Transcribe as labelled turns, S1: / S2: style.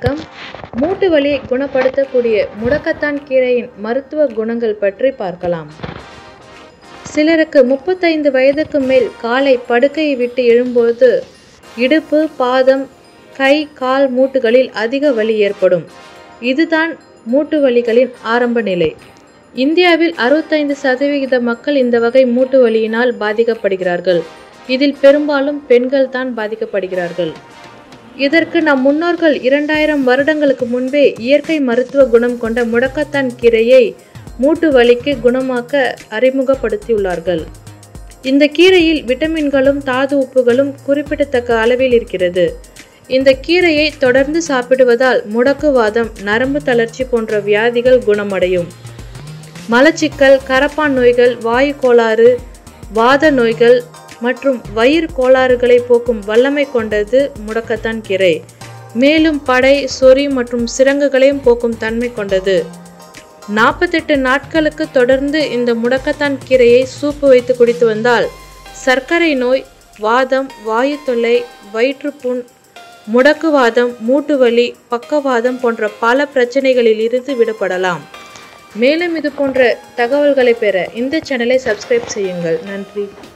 S1: வணக்கம் மூட்டு வலியை குணப்படுத்தக்கூடிய முடக்கத்தான் கீரையின் மருத்துவ குணங்கள் பற்றி பார்க்கலாம் சிலருக்கு முப்பத்தைந்து வயதுக்கு மேல் காலை படுக்கையை விட்டு எழும்போது இடுப்பு பாதம் கை கால் மூட்டுகளில் அதிக வலி ஏற்படும் இதுதான் மூட்டு வலிகளின் ஆரம்ப நிலை இந்தியாவில் அறுபத்தைந்து சதவிகித மக்கள் இந்த வகை மூட்டு வலியினால் பாதிக்கப்படுகிறார்கள் இதில் பெரும்பாலும் பெண்கள் தான் பாதிக்கப்படுகிறார்கள் இதற்கு நம் முன்னோர்கள் இரண்டாயிரம் வருடங்களுக்கு முன்பே இயற்கை மருத்துவ குணம் கொண்ட முடக்கத்தான் கீரையை மூட்டு வலிக்கு குணமாக்க அறிமுகப்படுத்தியுள்ளார்கள் இந்த கீரையில் விட்டமின்களும் தாது உப்புகளும் குறிப்பிடத்தக்க அளவில் இருக்கிறது இந்த கீரையை தொடர்ந்து சாப்பிடுவதால் முடக்குவாதம் நரம்பு தளர்ச்சி போன்ற வியாதிகள் குணமடையும் மலச்சிக்கல் கரப்பான் நோய்கள் வாயு கோளாறு வாத நோய்கள் மற்றும் வயிறு கோளாறுகளை போக்கும் வல்லமை கொண்டது முடக்கத்தான் கீரை மேலும் படை சொறி மற்றும் சிரங்குகளையும் போக்கும் தன்மை கொண்டது நாற்பத்தெட்டு நாட்களுக்கு தொடர்ந்து இந்த முடக்கத்தான் கீரையை சூப்பு வைத்து குடித்து வந்தால் சர்க்கரை நோய் வாதம் வாயு தொல்லை வயிற்றுப்புண் முடக்குவாதம் மூட்டு வலி பக்கவாதம் போன்ற பல பிரச்சனைகளில் இருந்து விடுபடலாம் மேலும் இது போன்ற தகவல்களை பெற இந்த சேனலை சப்ஸ்கிரைப் செய்யுங்கள் நன்றி